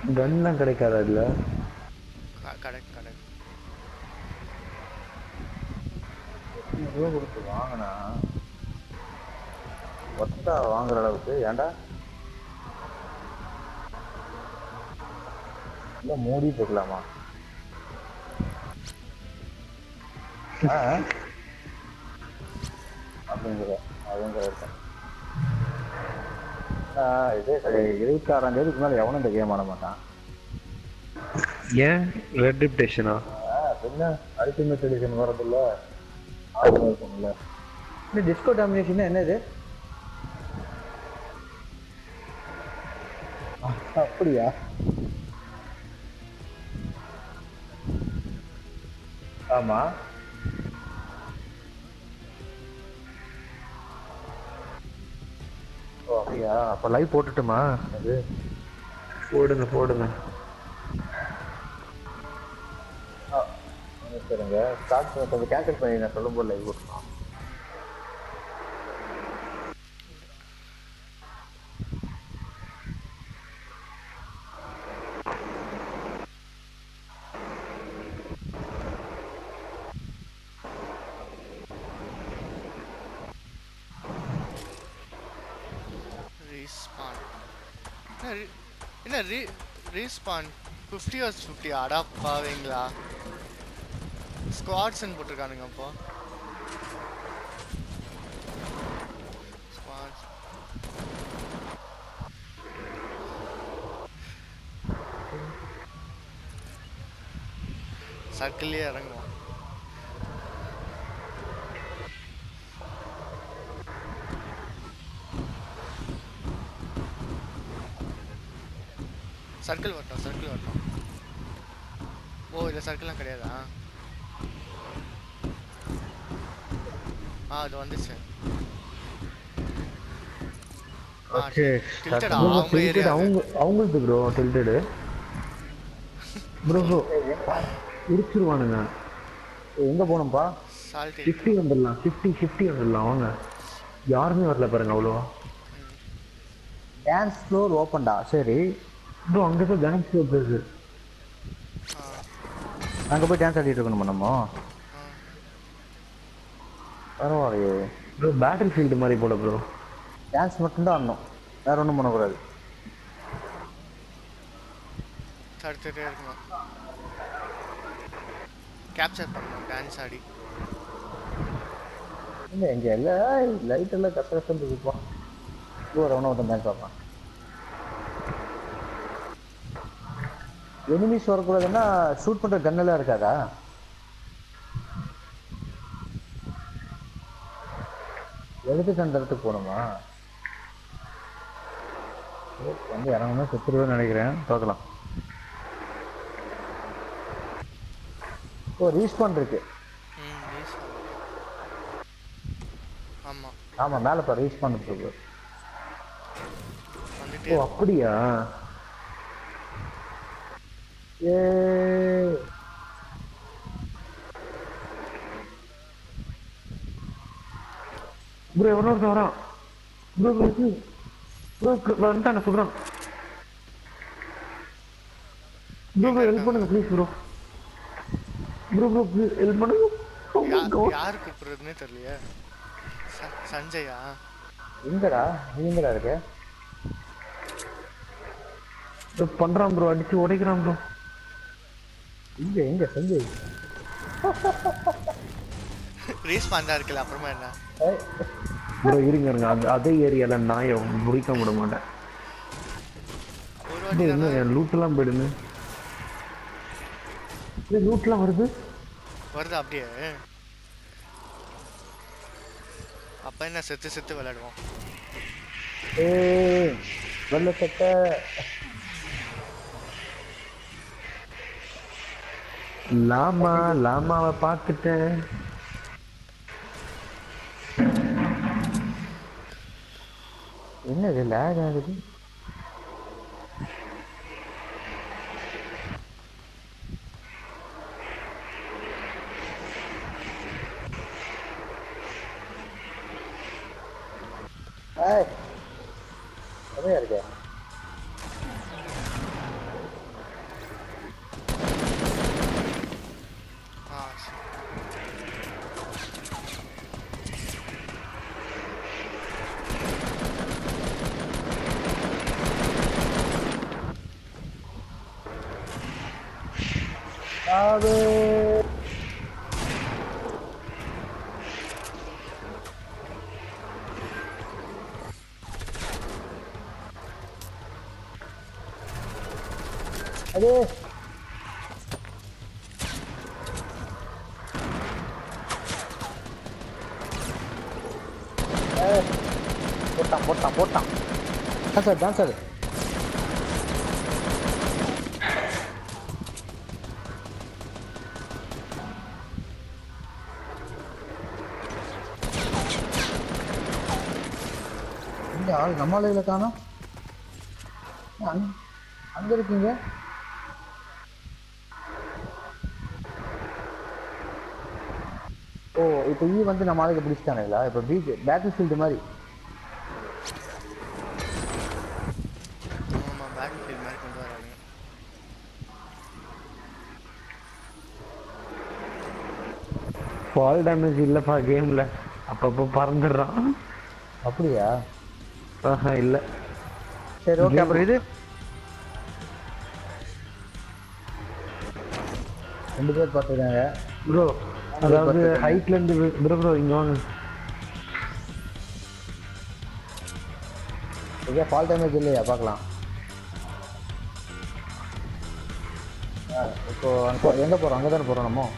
கன்லாம் கிடைக்காதா இதுல correct correct ரூபா கொடுத்து வாங்கினா ஒத்தா வாங்குற அளவுக்கு ஏன்டா இல்ல மூடி போக்கலாமா ஆ அப்படிங்கிற அதுங்கிற இருக்கேன் இதே இருபத்தாறாம் தேதிக்கு மேல எவனும் இந்த கேம் ஆட மாட்டான் ஏன் ரெட் டிப்டேஷனா ஆ, பின்ன அல்டிமேட் எடிஷன் வரதில்ல ஆடுமில்ல இந்த டிஸ்கோ டாமினேஷன் என்னது அப்படியா ஆமா ஓ அப்படியா அப்ப லைவ் போட்டுட்டுமா அது போடுங்க போடுங்க ஆ, சரிங்க ஸ்டார்ட் கொஞ்சம் கேன்சல் பண்ணி நான் சொல்லும்போது லைவ் போட்டுக்கலாம் ரீஸ்பான் என்ன re- என்ன ரீ ரீஸ்பான் ஃபிஃப்டி ஹவர்ஸ் ஃபிஃப்டி அடா பாவீங்களா ஸ்குவாட்ஸ்ன்னு போட்டிருக்கானுங்க அப்போ ஸ்குவாட்ஸ் சர்க்கிள்லேயே இறங்குவோம் சர்க்கிள் வட்டம் சர்க்கிள் வட்டம் ஓ இதில் சர்க்கிள்லாம் கிடையாதா ஆ அது வந்துச்சு ஆ, ஓகே tilted ஆ? அவங்க area அது. அவங்க அவங்களுக்கு ப்ரோ டில்டடு ப்ரோ ப்ரோ இருச்சிருவானுங்க எங்க போகணும்ப்பா சால்ட் ஃபிஃப்டி வந்துடலாம் ஃபிஃப்டி ஃபிஃப்டி வந்துடலாம் வாங்க யாருமே வரல பாருங்க அவ்வளோவா டான்ஸ் ஃப்ளோர் ஓப்பன்டா சரி ப்ரோ அங்கே தான் டான்ஸ் இருக்கு அங்க போய் டான்ஸ் ஆடிட்டு இருக்கணுமா நம்ம பரவாயில்லையே ப்ரோ பேட்டில் ஃபீல்டு மாதிரி போல ப்ரோ டான்ஸ் மட்டும்தான் ஆடணும் வேற ஒன்றும் பண்ணக்கூடாது தடுத்துட்டே இருக்கணும் கேப்சர் பண்ணணும் டான்ஸ் ஆடி இல்லை இங்க எல்லாம் லைட் எல்லாம் கத்த கஷ்டம் இருக்குப்பா ஒரு ஒன்று ஒருத்தன் டான்ஸ் ஆடுறான் எனிமிஸ் வரக்கூடாதுன்னா ஷூட் பண்ற gun எல்லாம் இருக்காதா எழுத்துட்டு அந்த இடத்துக்கு போகணுமா ஓ, வந்து இறங்கணும் செத்துருவேன்னு நினைக்கிறேன் பார்க்கலாம் ஓ ரீஸ்பான் இருக்கு ம் ப்ளீஸ் ஆமாம் ஆமா மேலே பாரு ரீஸ்பான் இருக்கு வந்துட்டே ஓ அப்படியா ஏ ப்ரோ எவனோ ஒருத்தன் வரான் ப்ரோ ப்ரோ ப்ரோ வந்துட்டான சொல்கிறான் ப்ரோ ப்ரோ ஹெல்ப் பண்ணுங்க please bro bro bro please help பண்ணுங்க Oh my யா- God. யார் கூப்பிடுறதுனே தெரியலையே ச- சஞ்சயா எங்கடா நீ எங்கடா இருக்க ப்ரோ பண்றான் ப்ரோ அடிச்சு உடைக்கிறான் ப்ரோ இங்க எங்க சஞ்சய் ரீஸ்பான் தான் இருக்குல்ல அப்புறமா என்ன ஏய், ப்ரோ இருங்க இருங்க அந்த அதே ஏரியால நாயை முடிக்க விட மாட்டேன் ஒரு ப்ரோ வாட்டி என்ன தானே என் லூட்டெல்லாம் போயிடுது இது லூட்லாம் வருது வருது அப்படியே அப்ப என்ன செத்து செத்து விளையாடுவோம் ஏய் வெள்ள சட்டை லாமா லாமாவை பார்த்துட்டேன் என்னது லேக் ஆகுது ஏய் செமையா இருக்கே அது அது ஏய், போட்டான் போட்டான் போட்டான் டான்சர் டான்சர் இங்க ஆள் நம்ம ஆளுகளை காணோம் அங்க அங்க இருக்கீங்க ஓ இப்போ ஈ வந்து நம்ம ஆளுக்கு பிடிச்சிட்டானுங்களா இப்போ பீச் பேட்டில் ஃபீல்டு மாதிரி ஆமா பேட்டில் ஃபீல்ட் மாதிரி கொண்டு வராங்க ஃபால் டேமேஜ் இல்லப்பா கேம்ல அப்பப்போ பறந்துடுறான் அப்படியா ஆஹா இல்ல சரி ஓகே அப்புறம் இது ரெண்டு பேர் பார்த்துருக்காங்க ப்ரோ அதாவது ஹைட்ல இருந்து ப்ரோ ப்ரோ இங்க வாங்க ஓகே ஃபால் டேமேஜ் இல்லையா பார்க்கலாம் ஆ, இப்போ அங்க எங்க போறோம் அங்கே தானே போறோம் நம்ம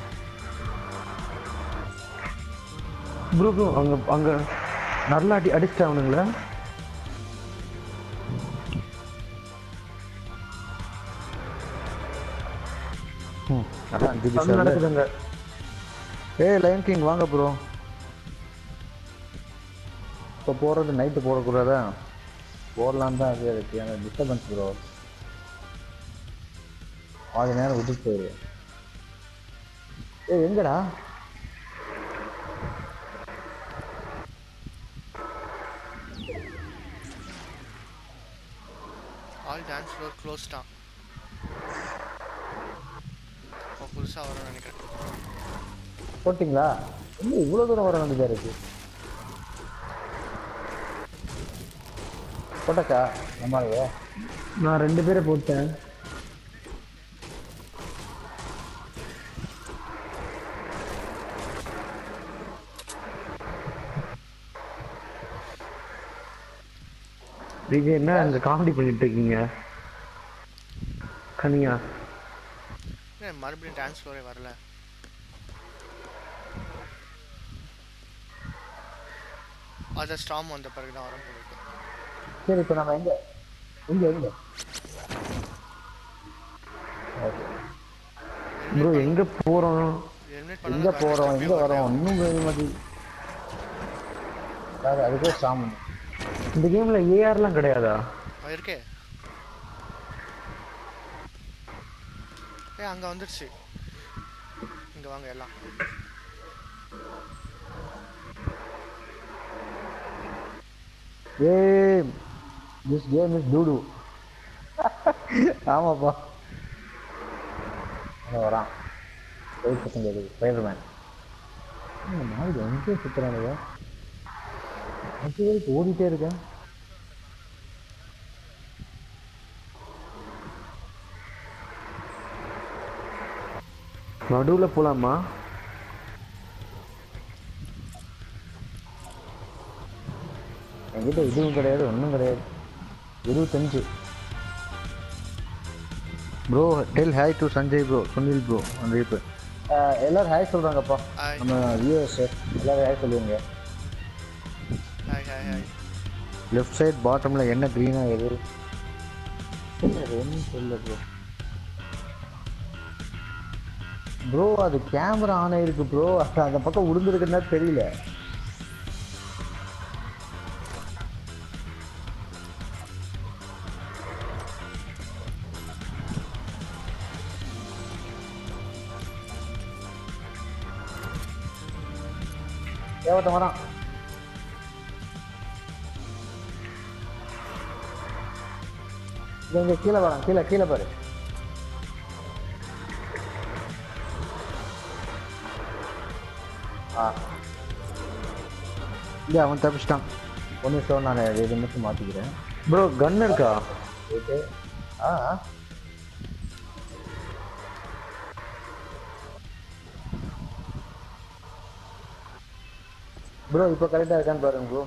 ப்ரோ ப்ரோ அங்க அங்க நல்லா அடி அடிச்சிட்டானுங்களா ம் அதான் அஞ்சு அது நடக்குதுங்க ஏய் லைன் கிங் வாங்க ப்ரோ இப்போ போகிறது நைட்டு போடக்கூடாதா போடலான்னு தான் அது இருக்கு எனக்கு டிஸ்டர்பன்ஸ் ப்ரோ பாதி நேரம் விட்டுட்டு போயிரு ஏய் எங்கடா ஆல் டான்ஸ் ஃப்ளோர் க்ளோஸ் தான் இப்போ புதுசாக வரும்னு நினைக்கிறேன் போட்டிங்களா என்ன இவ்வளோ தூரம் வர வேண்டியதாக இருக்கு போட்டாச்சா நம்மளுக்கு நான் ரெண்டு பேரை போட்டேன் நீங்க என்ன அங்க காமெடி பண்ணிட்டு இருக்கீங்க கனியா ஏன் மறுபடியும் டான்ஸ் ஃப்ளோரே வரல அதை ஸ்டாம் வந்த பிறகு தான் வரும் போல சரி இப்போ நம்ம எங்க எங்க எங்க ப்ரோ எங்க போறோம் எலிமினேட் எங்க பண்ண போறோம் எங்க வரோம் இன்னும் வேறு மாதிரி வேறு அதுக்கே ஸ்ட்ராங் இந்த கேம்ல ஏஆர்லாம் கிடையாதா இருக்கே ஏ அங்க வந்துருச்சு இங்க வாங்க எல்லாம் ஏ திஸ் கேம் இஸ் டூடு ஆமாப்பா அங்க வரான் வெயிட் பசங்க இருக்கு ஸ்பைடர்மேன் நாளைக்கு எங்கேயே சுற்றுறானுங்க அஞ்சு வரைக்கும் ஓடிட்டே இருக்கேன் நடுவுல போலாமா என்கிட்ட இதுவும் கிடையாது ஒன்றும் கிடையாது இருபத்தஞ்சு bro tell hi to Sanjay bro Sunil bro அந்த இப்போ எல்லாரும் ஹாய் சொல்கிறாங்கப்பா Hi. நம்ம வியூவர்ஸ் எல்லாரும் ஹாய் சொல்லுவீங்க hi hi hi left side பாட்டமில் என்ன க்ரீனாக எது அது ஒன்றும் தெரியல ப்ரோ ப்ரோ அது கேமரா ஆன் ஆயிருக்கு ப்ரோ அந்த பக்கம் விழுந்துருக்குன்னா தெரியல ஏவட்டம் வரான் இங்க கீழே வரான் கீழே கீழே பாரு ஆ இங்க அவன் தப்பிச்சிட்டான் ஒன்று நிமிஷம் நான் இது மட்டும் மாற்றிக்கிறேன் ப்ரோ கன் இருக்கா போயிட்டு ஆ ப்ரோ இப்போ கரெக்டாக இருக்கான்னு பாருங்க ப்ரோ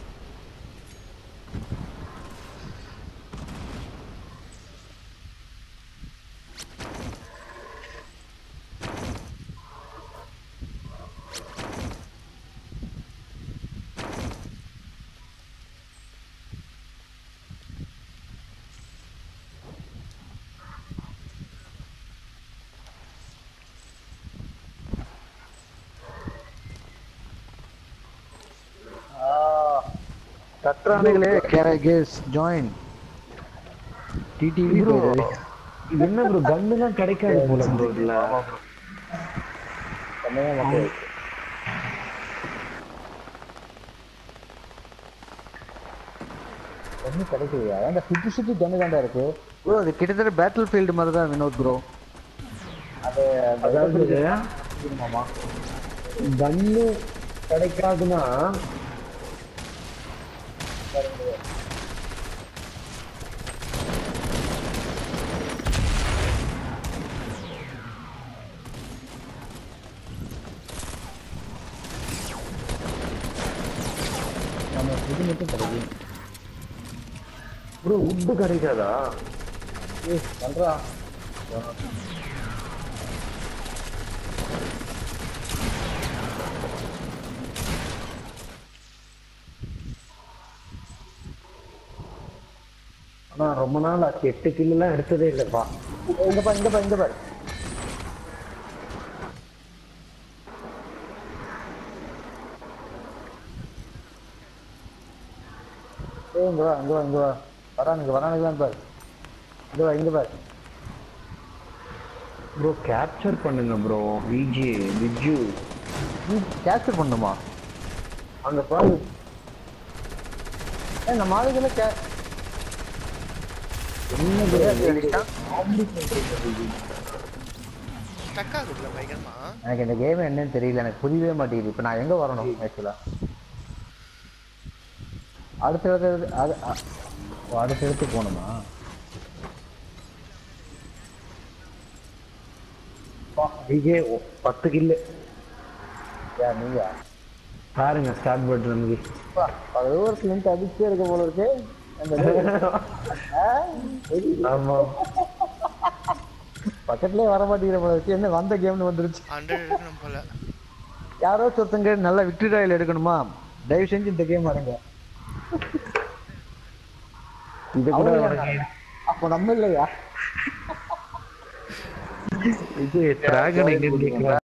கற்றானைகளே கேஸ் ஜாயின் டிடிவி ப்ரோ என்ன ப்ரோ கன்னுலாம் கிடைக்காது போல ப்ரோ இதுல செம்மையாக மக்கள் ஒன்றும் கிடைக்கலையா ஏன்டா சுற்றி சுற்றி கண்ணு தாண்டா இருக்கு ப்ரோ அது கிட்டத்தட்ட பேட்டில் ஃபீல்டு மாதிரி தான் வினோத் ப்ரோ அது அதாவது மாமா கன்னு கிடைக்காதுன்னா நம்ம இது மட்டும் கிடைக்கும் ப்ரோ உட்டு கிடைக்காதா ஏய் பண்ணுறா ஆனா ரொம்ப நாள் ஆச்சு எட்டு கில்லாம் எடுத்ததே இல்லப்பா இங்க பாரு இங்க பாரு இங்க பாரு ஏய் இங்க வா இங்க வா இங்க வா வரானுங்க வரானுங்களான்னு பாரு இங்க வா இங்க பாரு ப்ரோ கேப்சர் பண்ணுங்க ப்ரோ விஜி விஜு நீ கேப்சர் பண்ணுமா அங்க பாரு ஏய் நம்ம ஆளுகளை கே என்ன bro? ஸ்டக் ஆகுதுல பயங்கரமா எனக்கு இந்த கேம் என்னன்னு தெரியல எனக்கு புரியவே மாட்டேங்குது இப்போ நான் எங்க வரணும் ஆக்சுவலா அடுத்த இடத்து அது அ- ஓ, அடுத்த இடத்துக்கு போகணுமா விஜய் பத்து கில்லு யா நீயா பாருங்க ஸ்டார்ட் பட் நமக்கு அப்பா, பதவியரத்துல இருந்து அடிச்சே இருக்க போல இருக்கு அந்த ஆ, சரி. ஆமா பக்கத்துலயே வர மாட்டேங்கிற போல இருக்கு என்ன வந்த கேம்னு வந்துருச்சு ஹண்ட்ரட் எடுக்கணும் போல யாரோ ஒருத்தங்க நல்ல விக்டரி ராயல் எடுக்கணுமா தயவு செஞ்சு இந்த கேம் வரங்க இது கூட அவங்க உனக்கு அப்போ நம்ம இல்லையா இது டிராகன் எங்க கேக்குறா